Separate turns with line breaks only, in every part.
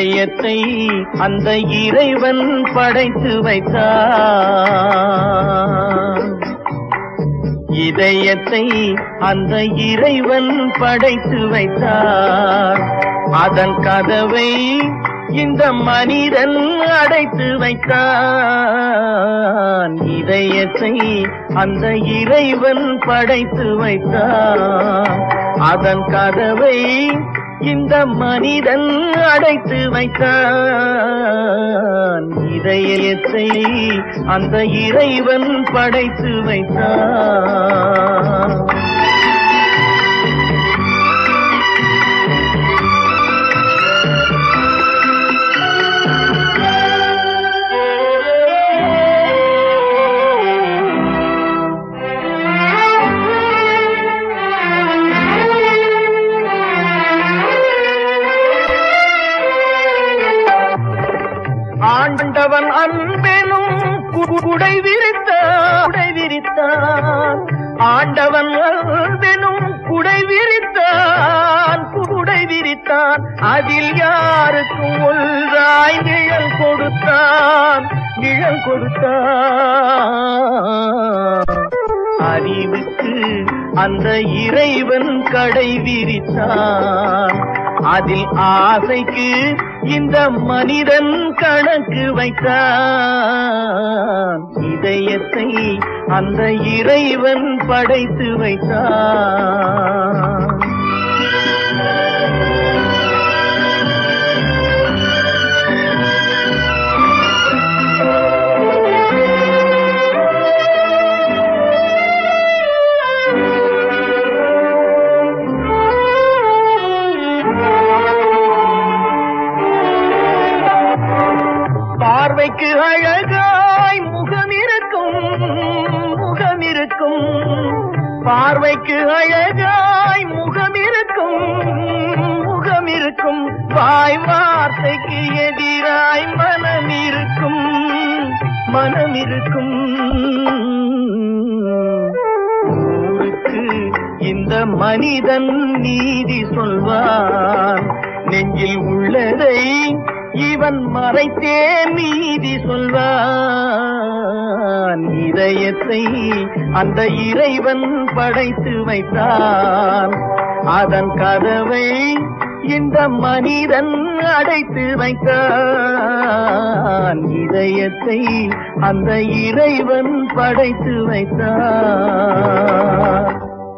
இதயத்தை அந்த இறைவன் படைத்து வைத்தான் இதயத்தை அந்த இறைவன் படைத்து வைத்தார் அதன் கதவை இந்த மனிதன் அடைத்து வைத்தான் இதயத்தை அந்த இறைவன் படைத்து வைத்தான் அதன் கதவை இந்த மனிதன் அடைத்து வைத்தான் இதயத்தை அந்த இறைவன் படைத்து வைத்தான் ஆண்டவன் அன்பெனும் குடை விரித்தான் குடை விரித்தான் ஆண்டவன் அன்பெனும் குடை விரித்தான் குடை விரித்தான் அதில் யாருக்கும் ஒன்றாய் நிழல் கொடுத்தான் நிழல் கொடுத்தான் அறிவுக்கு அந்த இறைவன் கடை விரித்தான் அதில் ஆசைக்கு இந்த மனிதன் கணக்கு வைத்தான் இதயத்தை அந்த இறைவன் படைத்து வைத்தான் பார்வைக்கு அழகாய் முகம் இருக்கும் முகம் இருக்கும் பார்வைக்கு அழகாய் முகம் இருக்கும் முகம் இருக்கும் வாய் வார்த்தைக்கு எதிராய் மனம் இருக்கும் மனம் இருக்கும் ஊருக்கு இந்த மனிதன் நீதி சொல்வான் நெஞ்சில் உள்ளதை இவன் மறைத்தே நீதி சொல்வான் இதயத்தை அந்த இறைவன் படைத்து வைத்தான் அதன் கதவை இந்த மனிதன் அடைத்து வைத்தான் இதயத்தை அந்த இறைவன் படைத்து வைத்தான்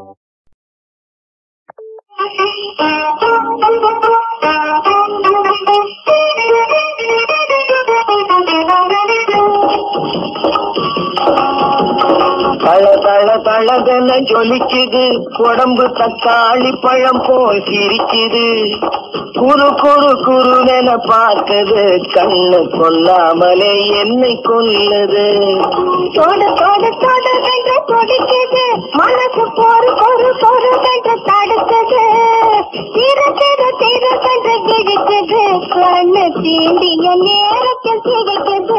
தள தள தளதென ஜொலிக்குது உடம்பு தக்காளி பழம் போல் சிரிக்குது குரு குரு குருவென பார்க்குது கண்ணு கொல்லாமலே என்னை கொல்லுது
தொடு தொடு தொடு என்று துடிக்குது மனசு பொறு பொறு பொறு என்று தடுக்குது திரு திரு திரு என்று கிழிக்குது கண்ணு தீண்டிய நேரத்தில் சிரிக்குது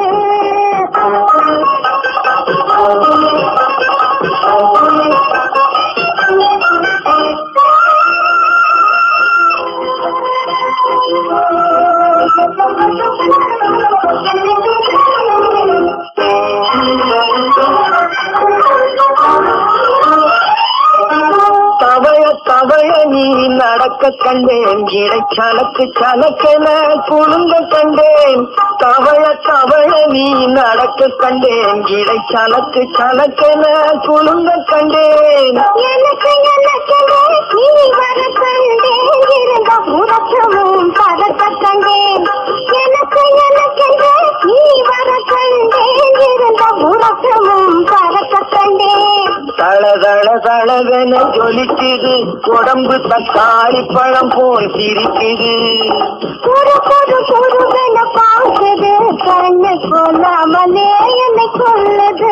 தவழ தவழ நீ நடக்க கண்டேன் இடை சலக்கு சலக்கென குழுங்க கண்டேன் தவழ தவழ நீ நடக்க கண்டேன் இடை சலக்கு சலக்கென குழுங்க கண்டேன்
எனக்கு எனக்கு நீ வர கண்டேன் இருந்த உறக்கமும் பதத்த கண்டேன் எனக்கு எனக்கு நீ வர கண்டேன் இருந்த உறக்கமும் பதத்த கண்டேன்
தள தள தளவென ஜொலிக்குது உடம்பு தக்காளி பழம் போல் சிரிக்குது
குரு குரு குருவென பார்க்குது கண்ணு கொல்லாமலே என்னை கொல்லுது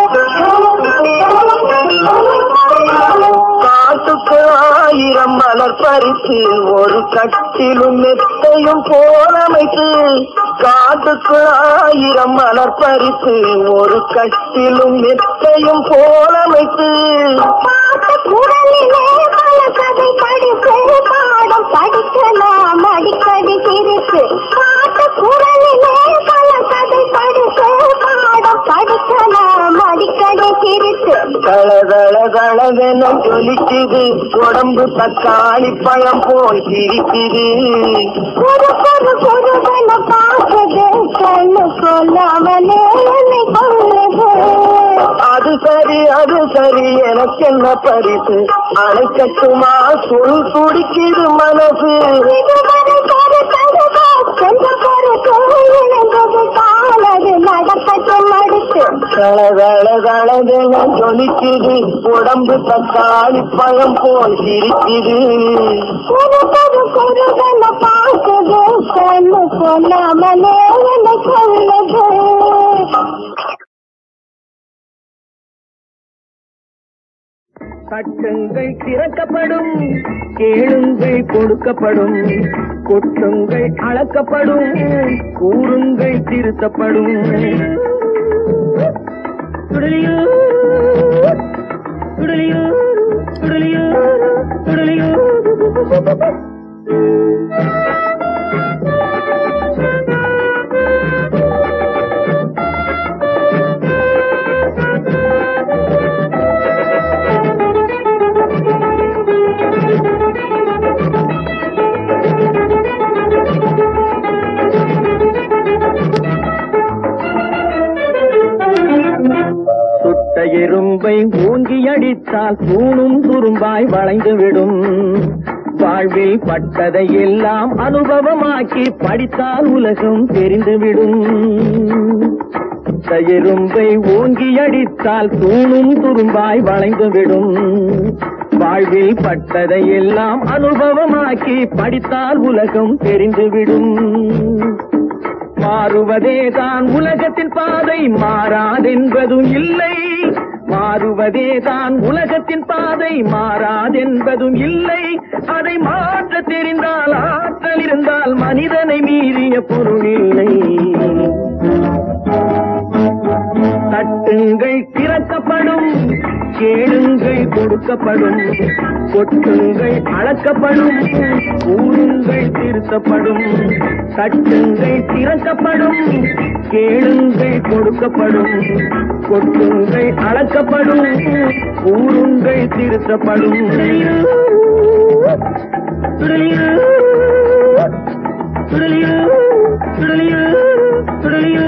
காட்டுக்கு ஆயிரம் மலர் மலர் பறித்து ஒரு கட்டிலும் மெத்தையும் போலமைத்து காட்டுக்குள் ஆயிரம் மலர் பறித்து ஒரு கட்டிலும் மெத்தையும் போலமைத்து
பாட்ட குரலிலே பல கதை படிப்பு பாடம் படிக்கலாம் அடிக்கடி சிரிப்பு பாட்ட குரலிலே பல கதை படிப்பு பாடம் படிக்கலாம் அடிக்கடி சிரிப்பு
தள தள தளவென ஜொலிக்குது உடம்பு தக்காளி பழம் போல் சிரிக்குது
குரு குரு குருவன பார்க்குது கண்ணு கொல்லாமலே என்னை கொள்ளுது
அது சரி அது சரி எனக்கு என்ன பரிசு அணைக்கட்டுமா சொல் துடிக்குது மனசு
இதுவரை கருத்ததுதோ கொஞ்சம் பொறுத்து இணைந்தது காலது நடக்கட்டும் அடுத்து
தள தள தளவென ஜொலிக்குது உடம்பு தக்காளி பழம் போல் சிரிக்குது
குரு குரு குருவன பார்க்குது கண்ணு கொல்லாமலே என்னை கொள்ளுது
கட்டுங்கள் திறக்கப்படும் கேளுங்கள் கொடுக்கப்படும் கொட்டுங்கள் அளக்கப்படும் கூறுங்கள் திருத்தப்படும் சுடலியோ சுடலியோ சுடலியோ சுடலியோ சுட்ட எறும்பை ஊங்கி அடித்தால் தூணும் துரும்பாய் வளைந்து விடும் வாழ்வில் பட்டதை எல்லாம் அனுபவமாக்கி படித்தால் உலகம் தெரிந்துவிடும் சுட்ட எறும்பை ஓங்கி அடித்தால் தூணும் துரும்பாய் வளைந்து விடும் வாழ்வில் பட்டதை எல்லாம் அனுபவமாக்கி படித்தால் உலகம் தெரிந்துவிடும் மாறுவதே தான் உலகத்தின் பாதை மாறாதென்பதும் இல்லை மாறுவதே தான் உலகத்தின் பாதை மாறாதென்பதும் இல்லை அதை மாற்ற தெரிந்தால் ஆற்றல் இருந்தால் மனிதனை மீறிய பொருள் இல்லை தட்டுங்கள் திறக்கப்படும் கேளுங்கள் கொடுக்கப்படும் கொட்டுங்கள் அளக்கப்படும் கூறுங்கள் திருத்தப்படும் தட்டுங்கள் திறக்கப்படும் கேளுங்கள் கொடுக்கப்படும் கொட்டுங்கள் அளக்கப்படும் கூறுங்கள் திருத்தப்படும் சுடலியோ சுடலியோ சுடலியோ சுடலியோ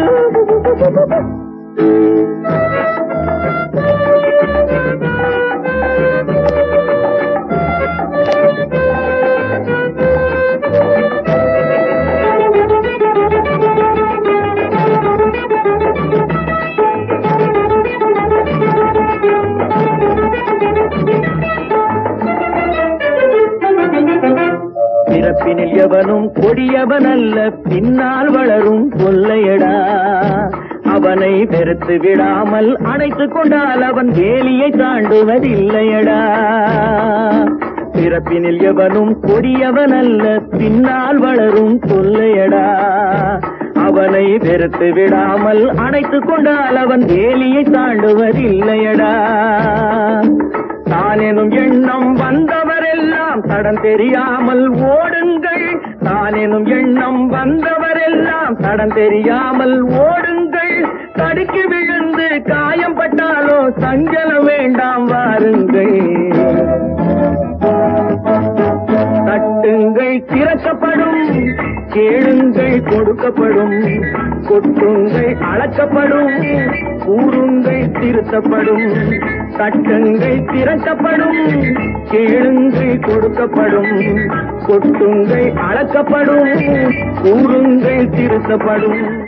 பிறப்பினில் எவனும் கொடியவன் அல்ல பின்னால் வளரும் கொல்லையடா அவனை வெறுத்து விடாமல் அணைத்துக் கொண்டால் அவன் வேலியை தாண்டுவதில்லையடா பிறப்பினில் எவனும் கொடியவன் அல்ல பின்னால் வளரும் கொல்லையடா அவனை வெறுத்து விடாமல் அணைத்துக் கொண்டால் அவன் வேலியை தாண்டுவதில்லையடா தானெனும் எண்ணம் வந்தவரெல்லாம் தடம் தெரியாமல் ஓடுங்கள் தானெனும் எண்ணம் வந்தவரெல்லாம் தடம் தெரியாமல் ஓடுங்கள் தடுக்கி விழுந்து காயம் பட்டாலோ சஞ்சலம் வேண்டாம் வாருங்கள் தட்டுங்கள் திறக்கப்படும் கேளுங்கள் கொடுக்கப்படும் கொட்டுங்கள் அளக்கப்படும் கூறுங்கள் திருத்தப்படும் தட்டுங்கள் திறக்கப்படும் கேளுங்கள் கொடுக்கப்படும் கொட்டுங்கள் அளக்கப்படும் கூறுங்கள் திருத்தப்படும்